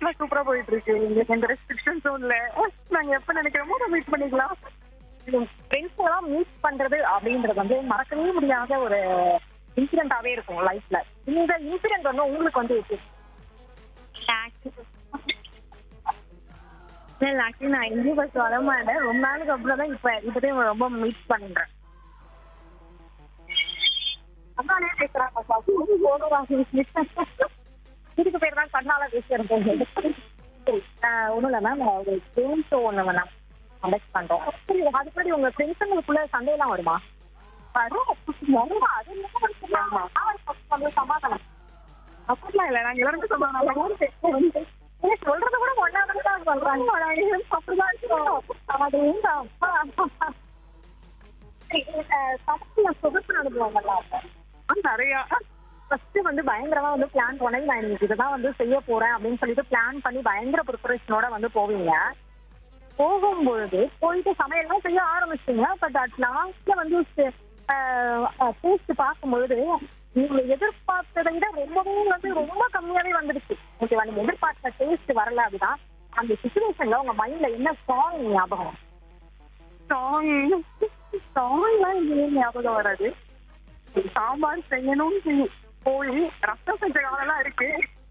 லைஃப்லாம் சூப்பரா போயிட்டு இருக்கு எங்களுக்கு எந்த ரெஸ்ட்ரிக்ஷன்ஸும் இல்ல நாங்க எப்ப நினைக்கிறோமோ அதை மீட் பண்ணிக்கலாம் ஃப்ரெண்ட்ஸ் எல்லாம் மீட் பண்றது அப்படின்றது வந்து மறக்கவே முடியாத ஒரு இன்சிடென்ட்டாவே இருக்கும் லைஃப்ல இந்த இன்சிடென்ட் வந்து உங்களுக்கு வந்து எப்படி ஆக்சுவலி நான் எங்கேயும் ஃபர்ஸ்ட் வர மாட்டேன் ரொம்ப நாளுக்கு அப்புறம் தான் இப்போ இப்போதையும் ரொம்ப மிஸ் பண்றேன் கண்ணாலே பேசுறாங்க இதுக்கு பேர் தான் கண்ணால பேசுறது ஒன்றும் இல்லை மேம் ஒரு கேம் ஷோ ஒன்று வேணாம் கண்டக்ட் பண்றோம் சரி அதுக்கு முன்னாடி உங்க ஃப்ரெண்ட்ஸுங்களுக்குள்ள சண்டையெல்லாம் வருமா வரும் வரும் அது என்ன வந்து சமாதானம் அப்படிலாம் இல்ல நாங்க எல்லாருமே சொல்லுவாங்க நீங்க சொல்றது கூட ஒன்னாவது தான் சொல்றாங்க அப்படிதான் இருக்கும் அது எங்க அப்பா சரி, அஹ், சமையல்ல சொகுசு அனுபவங்கள்லாம் இருக்கும் நிறைய ஃபர்ஸ்ட் வந்து பயங்கரமா வந்து பிளான் பண்ணி நான் இன்னைக்கு இதுதான் வந்து செய்ய போறேன் அப்படின்னு சொல்லிட்டு பிளான் பண்ணி பயங்கர ப்ரிப்பரேஷனோட வந்து போவீங்க போகும்பொழுது போயிட்டு சமையல்லாம் செய்ய ஆரம்பிச்சிட்டீங்க பட் அட் லாஸ்ட்ல வந்து டேஸ்ட் பார்க்கும்பொழுது நீங்க எதிர்பார்த்ததை விட ரொம்பவே வந்து ரொம்ப கம்மியாவே வந்துடுச்சு ஓகேவா நீங்க எதிர்பார்த்த டேஸ்ட் வரல அப்படிதான் அந்த சுச்சுவேஷன்ல உங்க மைண்ட்ல என்ன சாங் ஞாபகம் சாங் சாங்லாம் எதுவுமே ஞாபகம் வராது சாம்பார் செய்யணும்னு சொல்லி போய் ரசம் செஞ்ச காலம்லாம் இருக்கு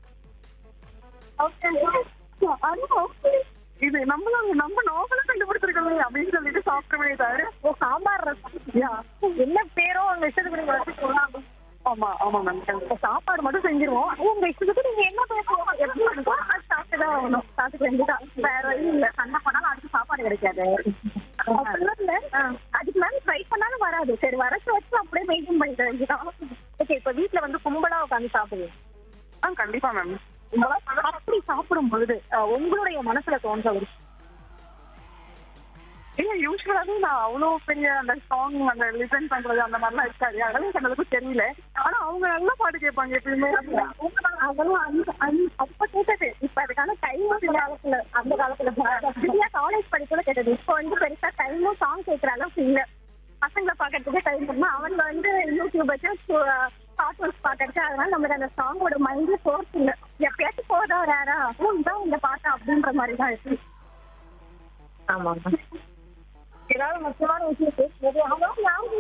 இது நம்மளும் நம்ம நாவலும் கண்டுபிடிச்சிருக்கோமே அப்படின்னு சொல்லிட்டு சாப்பிட்டோமே தவிர ஓ சாம்பார் ரசம் என்ன பேரோ உங்க இஷ்டத்துக்கு நீங்க வச்சு சொல்லலாம் ஆமா ஆமா மேம் இப்ப சாப்பாடு மட்டும் செஞ்சிருவோம் அது உங்க இஷ்டத்துக்கு நீங்க என்ன பேசணும் எப்படி இருக்கோ அது சாப்பிட்டுதான் ஆகணும் சாப்பிட்டு வேண்டியதான் வேற வழி இல்ல சண்டை பண்ணாலும் அதுக்கு சாப்பாடு கிடைக்காது அப்படிலாம் இல்ல அதுக்கு மேல ட்ரை பண்ணாலும் வராது சரி வரச்சு வச்சு அப்படியே மெயின்டைன் பண்ணிக்க வேண்டியதான் ஓகே இப்ப வீட்ல வந்து கும்பலா உட்காந்து சாப்பிடுவோம் ஆ கண்டிப்பா மேம் அப்படி சாப்பிடும் பொழுது அஹ், உங்களுடைய மனசுல தோன்ற ஒரு இல்ல யூஸ்வலாவே நான் அவ்வளோ பெரிய அந்த சாங் அந்த லிசன் பண்றது அந்த மாதிரிலாம் இருக்காது அதெல்லாம் எனக்கு அளவுக்கு தெரியல ஆனா அவங்க நல்ல பாட்டு கேட்பாங்க எப்பயுமே அதெல்லாம் அந்த- அந்த- அப்ப கேட்டது இப்ப அதுக்கான டைம் காலத்துல அந்த காலத்துல சரியா காலேஜ் படிக்கல கேட்டது இப்ப வந்து பெருசா டைமும் சாங் கேட்கற அளவுக்கு இல்ல பசங்களை பாக்கிறதுக்கு டைம் பண்ணா அவங்க வந்து யூடியூப் வச்சு கார்ட்டூன்ஸ் பாக்கிறதுக்கு அதனால நமக்கு அந்த சாங்கோட மைண்ட் சோர்ஸ் இல்ல எப்பயாச்சும் போதா ரேரா இதான் இந்த பாட்டு அப்படின்ற மாதிரி தான் இருக்கு ஆமா ஏதாவது முக்கியமான விஷயம் பேசுறது அவங்க யாரும்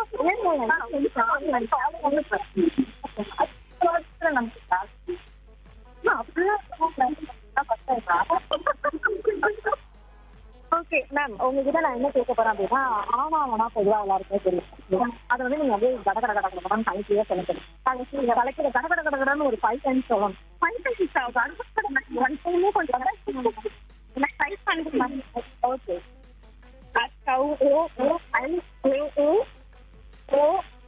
ஓகே மேம் உங்ககிட்ட நான் என்ன கேட்க போறேன் அப்படின்னா ஆமாவனா பொதுவா எல்லாருக்குமே தெரியும் அதை வந்து நீங்க அப்படியே கட கட கட கடன்னு கலைக்கியே சொல்லணும் கலைச்சி நீங்க கலைக்கிற கட கட கட கடன்னு ஒரு ஃபைவ் டைம்ஸ் சொல்லணும் ஃபைவ் டைம்ஸ் ஆகுது அடுத்த ஒன் டைமே கொஞ்சம் எனக்கு டைப் பண்ணிக்கலாம் ஓகே கவு ஓ ஓ ஐ ஏ ஏ ஓ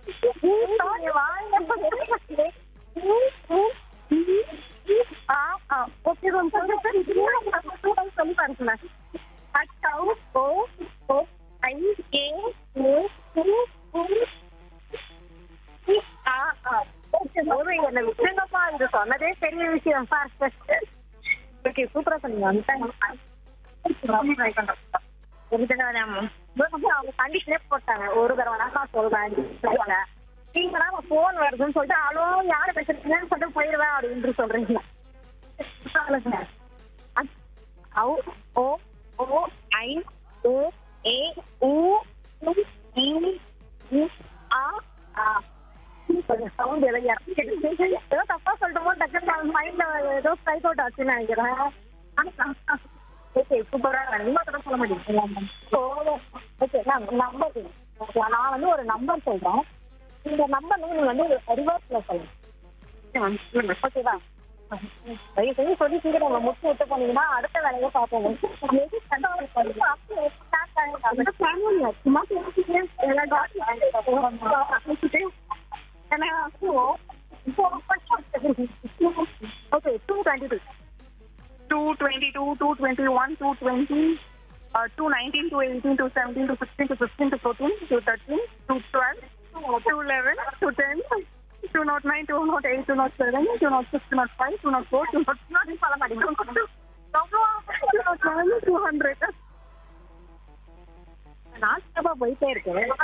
ஓகே மேம் சொல்லி பாருங்க அச்சவு ஓ ஓ ஐ ஏ ஏ ஆ ஆ ஓகே ஒரு என்ன விட்டுங்கப்பா இது சொன்னதே பெரிய விஷயம் ஓகே சூப்பரா சொன்னீங்க ட்ரை பண்றேன் ஒரு தடவை தான் மேம் அவங்க கண்டிஷனே போட்டாங்க ஒரு தடவை தான் நான் சொல்றேன் சொல்லுவாங்க நீங்க தான் போன் வருதுன்னு சொல்லிட்டு அலோ யாரு பேசுறீங்கன்னு சொல்லிட்டு போயிடுவேன் அப்படின்னு சொல்றீங்க சொல்லுங்க ஔ ஓ ஓ ஐ ஓ ஏ ஊ உ, இ உ, ஆ ஆ கொஞ்சம் சவுண்ட் ஏதோ இறங்கிடுச்சு ஏதோ தப்பா சொல்லிட்டோமோ டக்குன்னு மைண்ட்ல ஏதோ ஸ்ட்ரைக் அவுட் ஆச்சுன்னு நினைக்கிறேன் ஓகே சூப்பரா இன்னும் கூட சொல்ல மாட்டேங்குது ஓகே மேம் நம்பர் ஓகே நான் வந்து ஒரு நம்பர் சொல்றேன் இந்த நம்பர் நீங்க வந்து ரிவர்ஸ்ல சொல்லுங்க ஓகேவா தயவு செஞ்சு சொல்லி சீக்கிரம் உங்க முட்டு விட்டு போனீங்கன்னா அடுத்த வேலையை பார்ப்போம் எது கண்டாலும் பண்ணுங்க. அப்படியே start ஆகுங்க. அதோட family ல சும்மா பேசிட்டு எல்லா document பேசிட்டு ஏன்னா, ஓ, இப்போ okay two twenty two two twenty two two twenty one two twenty two nineteen two eighteen two seventeen two sixteen two fifteen two fourteen two thirteen two twelve two eleven two ten two naught nine two naught eight two naught seven two naught six two naught five two naught four two naught naught சொல்ல மாட்டேங்குது two naught seven two hundred நான் போயிட்டே இருக்கேன்